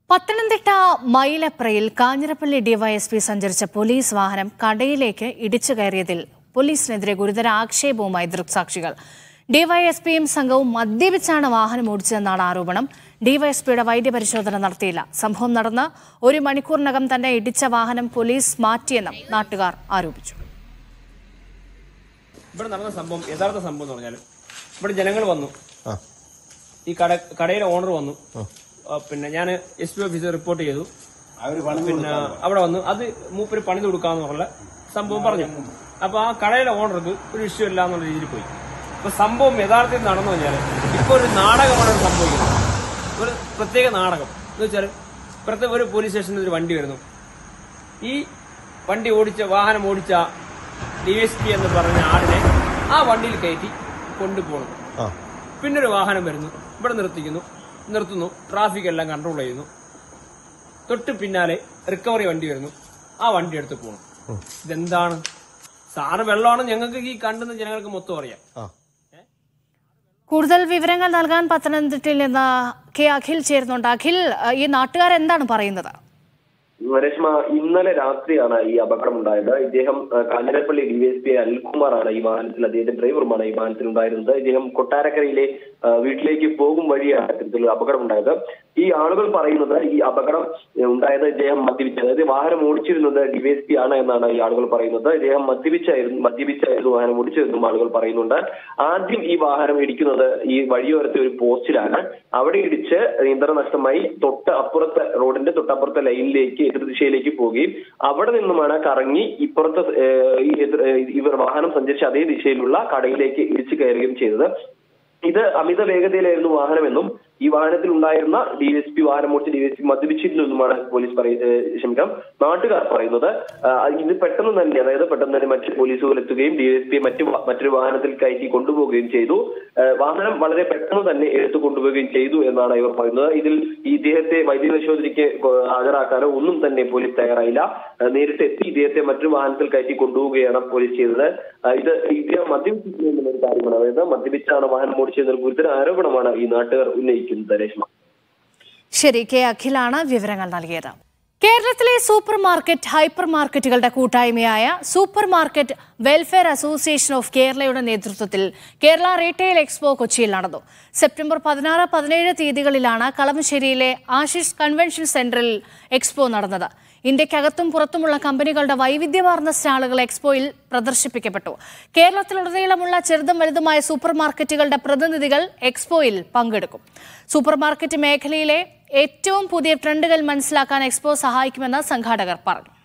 പത്തനംതിട്ട മൈലപ്രയിൽ കാഞ്ഞിരപ്പള്ളി ഡിവൈഎസ്പി സഞ്ചരിച്ച പോലീസ് വാഹനം കടയിലേക്ക് ഇടിച്ചു കയറിയതിൽ പോലീസിനെതിരെ ഗുരുതര ആക്ഷേപവുമായി ദൃക്സാക്ഷികൾ ഡിവൈഎസ്പിയും സംഘവും മദ്യപിച്ചാണ് വാഹനം ഓടിച്ചതെന്നാണ് ആരോപണം ഡിവൈഎസ്പിയുടെ വൈദ്യപരിശോധന നടത്തിയില്ല സംഭവം നടന്ന് ഒരു മണിക്കൂറിനകം തന്നെ ഇടിച്ച വാഹനം പോലീസ് മാറ്റിയെന്നും നാട്ടുകാർ ആരോപിച്ചു ഇവിടെ നടന്ന സംഭവം യഥാർത്ഥ സംഭവം എന്ന് പറഞ്ഞാൽ ഇവിടെ ജനങ്ങൾ വന്നു ആ ഈ കട കടയിലെ ഓണർ വന്നു ആ, പിന്നെ ഞാൻ എസ് പി ഓഫീസിൽ റിപ്പോർട്ട് ചെയ്തു പിന്നെ അവിടെ വന്നു അത് മൂപ്പര് പണി കൊടുക്കാന്ന് പറഞ്ഞ സംഭവം പറഞ്ഞു അപ്പൊ ആ കടയിലെ ഓണർക്ക് ഒരു ഇഷ്യൂ ഇല്ല എന്നുള്ള രീതിയിൽ പോയി അപ്പൊ സംഭവം യഥാർത്ഥത്തിൽ നടന്നു കഴിഞ്ഞാൽ ഇപ്പൊ ഒരു നാടകമാണ് ഇവിടെ സംഭവിക്കുന്നത് ഒരു പ്രത്യേക നാടകം എന്ന് വെച്ചാൽ ഇപ്പുറത്തെ ഒരു പോലീസ് സ്റ്റേഷനിൽ ഒരു വണ്ടി വരുന്നു ഈ വണ്ടി ഓടിച്ച വാഹനം ഓടിച്ച ഡി എസ് പി എന്ന് പറഞ്ഞ ആളിനെ ആ വണ്ടിയിൽ കയറ്റി കൊണ്ടുപോകണം ആ പിന്നെ ഒരു വാഹനം വരുന്നു ഇവിടെ നിർത്തിക്കുന്നു നിർത്തുന്നു ട്രാഫിക് എല്ലാം കൺട്രോൾ ചെയ്യുന്നു തൊട്ട് പിന്നാലെ റിക്കവറി വണ്ടി വരുന്നു ആ വണ്ടി എടുത്ത് പോകണം ഇതെന്താണ് സാറ് വെള്ളമാണ് ഞങ്ങൾക്ക് ഈ കണ്ടുന്ന ജനങ്ങൾക്ക് മൊത്തം അറിയാം ആ കൂടുതൽ വിവരങ്ങൾ നൽകാൻ പത്തനംതിട്ടയിൽ നിന്ന് കെ അഖിൽ ചേരുന്നുണ്ട് അഖിൽ ഈ നാട്ടുകാർ എന്താണ് പറയുന്നത് രശ്മ ഇന്നലെ രാത്രിയാണ് ഈ അപകടം ഉണ്ടായത് ഇദ്ദേഹം ആ, കാഞ്ഞിരപ്പള്ളി ഡിവൈഎസ്പി അനിൽകുമാറാണ് ഈ വാഹനത്തിൽ അദ്ദേഹത്തിന്റെ ഡ്രൈവറുമാണ് ഈ വാഹനത്തിൽ ഉണ്ടായിരുന്നത് ഇദ്ദേഹം കൊട്ടാരക്കരയിലെ ആ, വീട്ടിലേക്ക് പോകും വഴിയാണ് ഇത്തരത്തിലുള്ള അപകടം ഉണ്ടായത് ഈ ആളുകൾ പറയുന്നത് ഈ അപകടം ഏ, ഉണ്ടായത് ഇദ്ദേഹം മദ്യപിച്ച അതായത് വാഹനം ഓടിച്ചിരുന്നത് ഡിവൈഎസ്പി ആണ് എന്നാണ് ഈ ആളുകൾ പറയുന്നത് ഇദ്ദേഹം മദ്യപിച്ചായിരുന്നു മദ്യപിച്ചായിരുന്നു വാഹനം ഓടിച്ചതെന്നും ആളുകൾ പറയുന്നുണ്ട് ആദ്യം ഈ വാഹനം ഇടിക്കുന്നത് ഈ വഴിയോരത്തെ ഒരു പോസ്റ്റിലാണ് അവിടെ ഇടിച്ച് നിയന്ത്രണ നഷ്ടമായി തൊട്ട് അപ്പുറത്തെ റോഡിന്റെ തൊട്ടപ്പുറത്തെ ലൈനിലേക്ക് എതിർദിശയിലേക്ക് പോവുകയും അവിടെ നിന്നുമാണ് കറങ്ങി ഇപ്പുറത്തെ ഏഹ്, ഈ എതിർ- ഏഹ്, ഇവർ വാഹനം സഞ്ചരിച്ച അതേ ദിശയിലുള്ള കടയിലേക്ക് ഇടിച്ചു കയറുകയും ചെയ്തത് ഇത് അമിത വേഗതയിലായിരുന്നു വാഹനമെന്നും ഈ വാഹനത്തിൽ ഉണ്ടായിരുന്ന ഡി എസ് പി വാഹനം ഓടിച്ച് ഡി എസ് പി മദ്യപിച്ചിരുന്നു എന്നുമാണ് പോലീസ് പറയുന്നത് ക്ഷമിക്കാം നാട്ടുകാർ പറയുന്നത് ആ, ഇത് പെട്ടെന്ന് തന്നെ അതായത് പെട്ടെന്ന് തന്നെ മറ്റ് പോലീസുകൾ എത്തുകയും ഡി എസ് പി മറ്റു വാ- മറ്റൊരു വാഹനത്തിൽ കയറ്റി കൊണ്ടുപോവുകയും ചെയ്തു ആ, വാഹനം വളരെ പെട്ടെന്ന് തന്നെ എടുത്തു കൊണ്ടുപോവുകയും ചെയ്തു എന്നാണ് ഇവർ പറയുന്നത് ഇതിൽ ഈ ഇദ്ദേഹത്തെ വൈദ്യപരിശോധനയ്ക്ക് കൊ- ഹാജരാക്കാനോ ഒന്നും തന്നെ പോലീസ് തയ്യാറായില്ല ആ, നേരിട്ട് എത്തി ഇദ്ദേഹത്തെ മറ്റൊരു വാഹനത്തിൽ കയറ്റി കൊണ്ടുപോവുകയാണ് പോലീസ് ചെയ്തത് ആ, ഇത് ഇദ്ദേഹം മദ്യപിച്ചിരുന്നു എന്നുള്ളൊരു കാര്യമാണ് അതായത് മദ്യപിച്ചാണ് വാഹനം ഓടിച്ചതെന്നൊരു ഗുരുതര ആരോപണമാണ് ഈ നാട്ടുകാർ ഉന്നയിക്കുന്നത് രേഷ്മ ശരി കെ അഖിലാണ് വിവരങ്ങൾ നൽകിയത് കേരളത്തിലെ സൂപ്പർ മാർക്കറ്റ് ഹൈപ്പർ മാർക്കറ്റുകളുടെ കൂട്ടായ്മയായ super market welfare association of കേരളയുടെ നേതൃത്വത്തിൽ കേരള റീറ്റെയിൽ എക്സ്പോ കൊച്ചിയിൽ നടന്നു സെപ്റ്റംബർ പതിനാറ് പതിനേഴ് തീയതികളിലാണ് കളമശ്ശേരിയിലെ ആശിഷ് കൺവെൻഷൻ സെന്ററിൽ എക്സ്പോ നടന്നത് ഇന്ത്യക്കകത്തും പുറത്തുമുള്ള കമ്പനികളുടെ വൈവിധ്യമാർന്ന സ്റ്റാളുകൾ എക്സ്പോയിൽ പ്രദർശിപ്പിക്കപ്പെട്ടു കേരളത്തിലുടനീളമുള്ള ചെറുതും വലുതുമായ സൂപ്പർ മാർക്കറ്റുകളുടെ പ്രതിനിധികൾ എക്സ്പോയിൽ പങ്കെടുക്കും സൂപ്പർ മാർക്കറ്റ് മേഖലയിലെ ഏറ്റവും പുതിയ ട്രെൻഡുകൾ മനസ്സിലാക്കാൻ എക്സ്പോ സഹായിക്കുമെന്ന് സംഘാടകർ പറഞ്ഞു